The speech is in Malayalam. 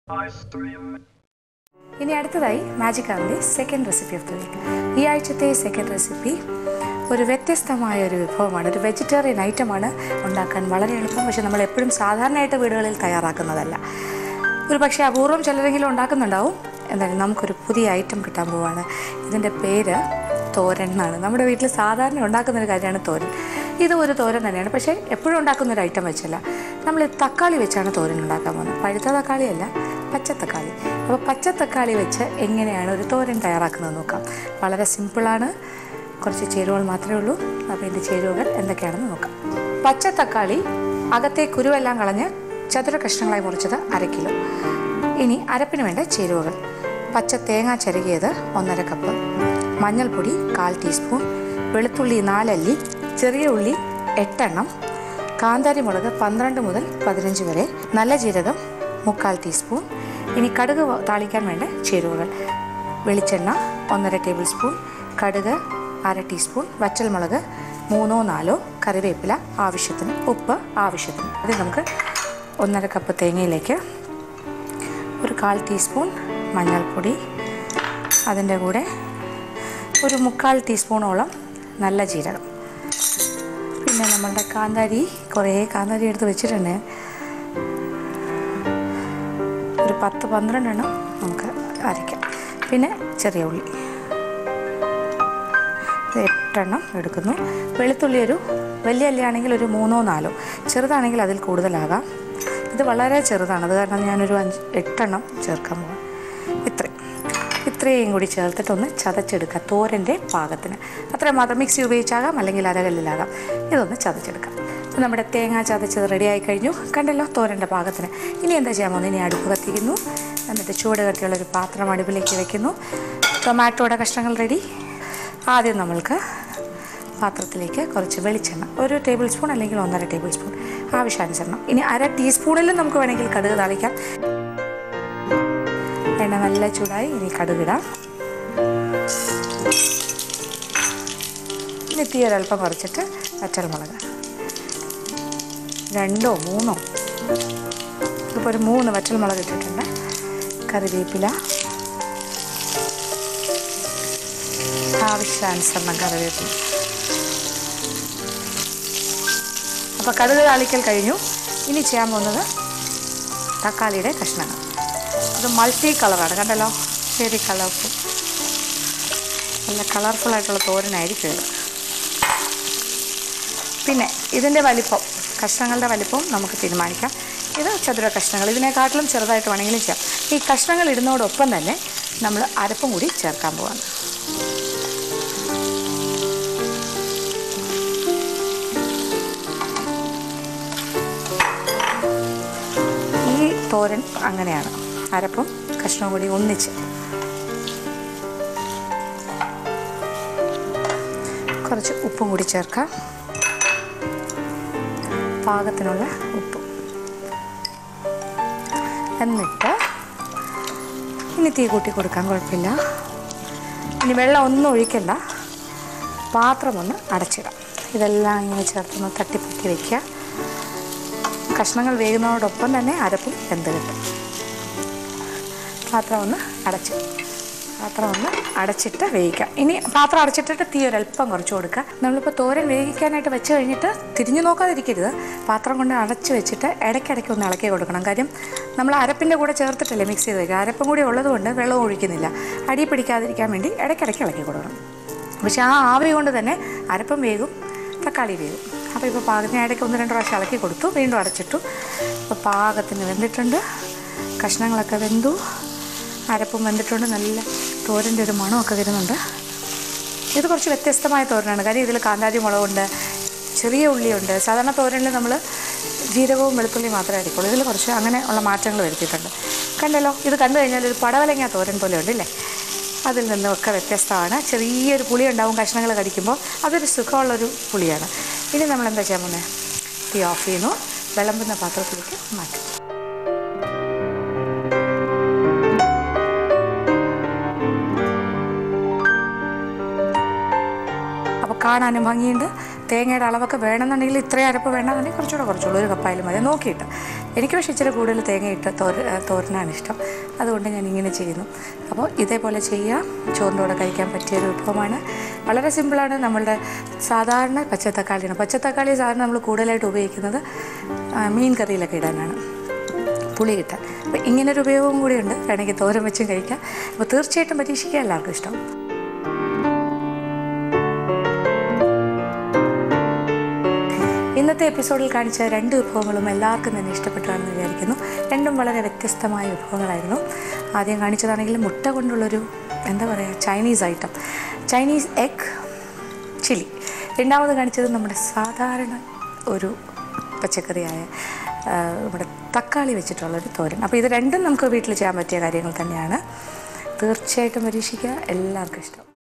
ഇനി അടുത്തതായി മാജിക് ആറിൻ്റെ second recipe of the week ഈ ആഴ്ചത്തെ സെക്കൻഡ് റെസിപ്പി ഒരു വ്യത്യസ്തമായ ഒരു വിഭവമാണ് ഒരു വെജിറ്റേറിയൻ ഐറ്റമാണ് ഉണ്ടാക്കാൻ വളരെ എളുപ്പം പക്ഷെ നമ്മൾ എപ്പോഴും സാധാരണയായിട്ട് വീടുകളിൽ തയ്യാറാക്കുന്നതല്ല ഒരു പക്ഷേ അപൂർവം ചിലരെങ്കിലും ഉണ്ടാക്കുന്നുണ്ടാവും എന്തായാലും നമുക്കൊരു പുതിയ ഐറ്റം കിട്ടാൻ പോവാണ് ഇതിൻ്റെ പേര് തോരൻ എന്നാണ് നമ്മുടെ വീട്ടിൽ സാധാരണ ഉണ്ടാക്കുന്ന ഒരു കാര്യമാണ് തോരൻ ഇത് ഒരു തോരൻ തന്നെയാണ് പക്ഷേ എപ്പോഴും ഉണ്ടാക്കുന്ന ഒരു ഐറ്റം വെച്ചല്ല നമ്മൾ തക്കാളി വെച്ചാണ് തോരൻ ഉണ്ടാക്കാൻ പോകുന്നത് പഴുത്ത തക്കാളിയല്ല പച്ചത്തക്കാളി അപ്പോൾ പച്ചത്തക്കാളി വെച്ച് എങ്ങനെയാണ് ഒരു തോരൻ തയ്യാറാക്കുന്നത് നോക്കാം വളരെ സിമ്പിളാണ് കുറച്ച് ചേരുവകൾ മാത്രമേ ഉള്ളൂ അപ്പോൾ ഇതിൻ്റെ ചേരുവകൾ എന്തൊക്കെയാണെന്ന് നോക്കാം പച്ചത്തക്കാളി അകത്തെ കുരുവെല്ലാം കളഞ്ഞ് ചതുര കഷ്ണങ്ങളായി മുറിച്ചത് അര കിലോ ഇനി അരപ്പിന് വേണ്ട ചേരുവകൾ പച്ച തേങ്ങ ചിരകിയത് ഒന്നര കപ്പ് മഞ്ഞൾപ്പൊടി കാൽ ടീസ്പൂൺ വെളുത്തുള്ളി നാലല്ലി ചെറിയ ഉള്ളി എട്ടെണ്ണം കാന്താരി മുളക് പന്ത്രണ്ട് മുതൽ പതിനഞ്ച് വരെ നല്ല ജീരകം മുക്കാൽ ടീസ്പൂൺ ഇനി കടുക് വ- താളിക്കാൻ വേണ്ട ചേരുവകൾ വെളിച്ചെണ്ണ ഒന്നര ടേബിൾ സ്പൂൺ കടുക് അര ടീസ്പൂൺ വറ്റൽമുളക് മൂന്നോ നാലോ കറിവേപ്പില ആവശ്യത്തിന് ഉപ്പ് ആവശ്യത്തിന് അത് നമുക്ക് ഒന്നര കപ്പ് തേങ്ങയിലേക്ക് ഒരു കാൽ ടീസ്പൂൺ മഞ്ഞൾപ്പൊടി അതിൻ്റെ കൂടെ ഒരു മുക്കാൽ ടീസ്പൂണോളം നല്ല ജീരകം പിന്നെ നമ്മളുടെ കാന്താരി കുറേ കാന്താരി എടുത്ത് വെച്ചിട്ടുണ്ട് ഒരു പത്ത് പന്ത്രണ്ടെണ്ണം നമുക്ക് അരയ്ക്കാം പിന്നെ ചെറിയ ഉള്ളി ഇത് എട്ടെണ്ണം എടുക്കുന്നു വെളുത്തുള്ളി ഒരു വലിയ അല്ലിയാണെങ്കിൽ ഒരു മൂന്നോ നാലോ ചെറുതാണെങ്കിൽ അതിൽ കൂടുതലാകാം ഇത് വളരെ ചെറുതാണ് അത് കാരണം ഞാനൊരു അഞ്ച് എട്ടെണ്ണം ചേർക്കാൻ പോകാം ഇത്രയും ഇത്രയും കൂടി ചേർത്തിട്ടൊന്ന് ചതച്ചെടുക്കുക തോരൻ്റെ പാകത്തിന് അത്രയും മാത്രം മിക്സി ഉപയോഗിച്ചാകാം അല്ലെങ്കിൽ അരകല്ലിലാകാം ഇതൊന്ന് ചതച്ചെടുക്കാം അപ്പോൾ നമ്മുടെ തേങ്ങ ചതച്ചത് റെഡിയായി കഴിഞ്ഞു കണ്ടല്ലോ തോരൻ്റെ പാകത്തിന് ഇനി എന്താ ചെയ്യാൻ പോകുന്നത് ഇനി അടുപ്പ് കത്തിക്കുന്നു എന്നിട്ട് ചൂട് കട്ടിയുള്ള ഒരു പാത്രം അടുപ്പിലേക്ക് വെക്കുന്നു ടൊമാറ്റോയുടെ കഷ്ണങ്ങൾ റെഡി ആദ്യം നമ്മൾക്ക് പാത്രത്തിലേക്ക് കുറച്ച് വെളിച്ചെണ്ണ ഒരു ടേബിൾ സ്പൂൺ അല്ലെങ്കിൽ ഒന്നര ടേബിൾ സ്പൂൺ ആവശ്യാനുസരണം ഇനി അര ടീസ്പൂണിലും നമുക്ക് വേണമെങ്കിൽ കടുക് താളിക്കാം എണ്ണ നല്ല ചൂടായി ഇനി കടുകിടാം ഇനി തീ ഒരല്പം കുറച്ചിട്ട് വറ്റൽമുളക് രണ്ടോ മൂന്നോ ഇപ്പോൾ ഒരു മൂന്ന് വറ്റൽമുളക് ഇട്ടിട്ടുണ്ട് കറിവേപ്പില ആവശ്യാനുസരണം കറിവേപ്പില അപ്പോൾ കടുക് താളിക്കൽ കഴിഞ്ഞു ഇനി ചെയ്യാൻ പോകുന്നത് തക്കാളിയുടെ കഷ്ണങ്ങൾ ഇത് മൾട്ടി കളറാണ് കണ്ടല്ലോ വെരി കളർഫുൾ നല്ല കളർഫുൾ ആയിട്ടുള്ള തോരനായിരിക്കും ഇത് പിന്നെ ഇതിൻ്റെ വലിപ്പം കഷ്ണങ്ങളുടെ വലിപ്പം നമുക്ക് തീരുമാനിക്കാം ഇത് ചതുര കഷ്ണങ്ങൾ ഇതിനെക്കാട്ടിലും ചെറുതായിട്ട് വേണമെങ്കിലും ചെയ്യാം ഈ കഷ്ണങ്ങൾ ഇടുന്നതോടൊപ്പം തന്നെ നമ്മൾ അരപ്പും കൂടി ചേർക്കാൻ പോവാണ് ഈ തോരൻ അങ്ങനെയാണ് അരപ്പും കഷ്ണവും കൂടി ഒന്നിച്ച് കുറച്ച് ഉപ്പും കൂടി ചേർക്കാം പാകത്തിനുള്ള ഉപ്പ് എന്നിട്ട് ഇനി തീ കൂട്ടി കൊടുക്കാൻ കുഴപ്പമില്ല ഇനി വെള്ളം ഒന്നും ഒഴിക്കണ്ട പാത്രം ഒന്ന് അടച്ചിടാം ഇതെല്ലാം ഇങ്ങനെ ചേർത്തൊന്ന് തട്ടിപ്പൊക്കി വയ്ക്കുക കഷ്ണങ്ങൾ വേകുന്നതോടൊപ്പം തന്നെ അരപ്പും വെന്ത് കിട്ടും പാത്രം ഒന്ന് അടച്ച് പാത്രം ഒന്ന് അടച്ചിട്ട് വേവിക്കാം ഇനി പാത്രം അടച്ചിട്ടിട്ട് തീ ഒരല്പം കുറച്ച് കൊടുക്കുക നമ്മളിപ്പോൾ തോരൻ വേവിക്കാനായിട്ട് വെച്ച് കഴിഞ്ഞിട്ട് തിരിഞ്ഞു നോക്കാതിരിക്കരുത് പാത്രം കൊണ്ട് അടച്ച് വെച്ചിട്ട് ഇടയ്ക്കിടയ്ക്ക് ഒന്ന് ഇളക്കി കൊടുക്കണം കാര്യം നമ്മൾ അരപ്പിൻ്റെ കൂടെ ചേർത്തിട്ടല്ലേ മിക്സ് ചെയ്ത് വയ്ക്കുക അരപ്പും കൂടി ഉള്ളതുകൊണ്ട് വെള്ളം ഒഴിക്കുന്നില്ല അടി പിടിക്കാതിരിക്കാൻ വേണ്ടി ഇടയ്ക്കിടയ്ക്ക് ഇളക്കി കൊടുക്കണം പക്ഷെ ആ ആവി കൊണ്ട് തന്നെ അരപ്പം വേകും തക്കാളി വേകും അപ്പോൾ ഇപ്പോൾ പാകത്തിന് ഇടയ്ക്ക് ഒന്ന് രണ്ട് പ്രാവശ്യം ഇളക്കി കൊടുത്തു വീണ്ടും അടച്ചിട്ടു അപ്പോൾ പാകത്തിന് വെന്തിട്ടുണ്ട് കഷ്ണങ്ങളൊക്കെ വെന്തു അരപ്പും വെന്തിട്ടുണ്ട് നല്ല തോരൻ്റെ ഒരു മണമൊക്കെ വരുന്നുണ്ട് ഇത് കുറച്ച് വ്യത്യസ്തമായ തോരനാണ് കാര്യം ഇതിൽ കാന്താരി മുളകുണ്ട് ചെറിയ ഉള്ളിയുണ്ട് സാധാരണ തോരനിൽ നമ്മൾ ജീരകവും വെളുത്തുള്ളിയും മാത്രമേ അടിക്കുള്ളൂ ഇതിൽ കുറച്ച് അങ്ങനെ ഉള്ള മാറ്റങ്ങൾ വരുത്തിയിട്ടുണ്ട് കണ്ടല്ലോ ഇത് കണ്ടു കഴിഞ്ഞാൽ ഒരു പടവലങ്ങ തോരൻ പോലെ ഉണ്ട് ഇല്ലേ അതിൽ നിന്നൊക്കെ വ്യത്യസ്തമാണ് ചെറിയൊരു പുളി ഉണ്ടാവും കഷ്ണങ്ങൾ കടിക്കുമ്പോൾ അതൊരു സുഖമുള്ളൊരു പുളിയാണ് ഇനി നമ്മൾ എന്താ ചെയ്യാൻ പോകുന്നത് തീ ഓഫ് ചെയ്യുന്നു വിളമ്പുന്ന പാത്രത്തിലേക്ക് മാറ്റും അപ്പോൾ കാണാനും ഭംഗിയുണ്ട് തേങ്ങയുടെ അളവൊക്കെ വേണമെന്നുണ്ടെങ്കിൽ ഇത്രയും അരപ്പ് വേണമെന്നുണ്ടെങ്കിൽ കുറച്ചുകൂടെ കുറച്ചുള്ളൂ ഒരു കപ്പായാലും മതി നോക്കിയിട്ട് എനിക്ക് പക്ഷേ ഇച്ചിരി കൂടുതൽ തേങ്ങയിട്ട് തോര തോരനാണ് ഇഷ്ടം അതുകൊണ്ട് ഞാൻ ഇങ്ങനെ ചെയ്യുന്നു അപ്പോൾ ഇതേപോലെ ചെയ്യുക ചോറിൻ്റെ കൂടെ കഴിക്കാൻ പറ്റിയ ഒരു വിഭവമാണ് വളരെ സിമ്പിളാണ് നമ്മളുടെ സാധാരണ പച്ചത്തക്കാളിയാണ് പച്ചത്തക്കാളി സാധാരണ നമ്മൾ കൂടുതലായിട്ട് ഉപയോഗിക്കുന്നത് ആ, മീൻ കറിയിലൊക്കെ ഇടാനാണ് പുളി കിട്ടാൻ അപ്പോൾ ഇങ്ങനൊരു ഉപയോഗവും കൂടിയുണ്ട് വേണമെങ്കിൽ തോരൻ വെച്ചും കഴിക്കാം അപ്പോൾ തീർച്ചയായിട്ടും പരീക്ഷിക്കുക എല്ലാവർക്കും ഇഷ്ടം ഇന്നത്തെ എപ്പിസോഡിൽ കാണിച്ച രണ്ട് വിഭവങ്ങളും എല്ലാവർക്കും തന്നെ ഇഷ്ടപ്പെട്ടാണെന്ന് വിചാരിക്കുന്നു രണ്ടും വളരെ വ്യത്യസ്തമായ വിഭവങ്ങളായിരുന്നു ആദ്യം കാണിച്ചതാണെങ്കിൽ മുട്ട കൊണ്ടുള്ളൊരു എന്താ പറയുക Chinese item Chinese egg chilli രണ്ടാമത് കാണിച്ചത് നമ്മുടെ സാധാരണ ഒരു പച്ചക്കറിയായ ആ, നമ്മുടെ തക്കാളി വെച്ചിട്ടുള്ളൊരു തോരൻ അപ്പോൾ ഇത് രണ്ടും നമുക്ക് വീട്ടിൽ ചെയ്യാൻ പറ്റിയ കാര്യങ്ങൾ തന്നെയാണ് തീർച്ചയായിട്ടും പരീക്ഷിക്കുക എല്ലാവർക്കും ഇഷ്ടം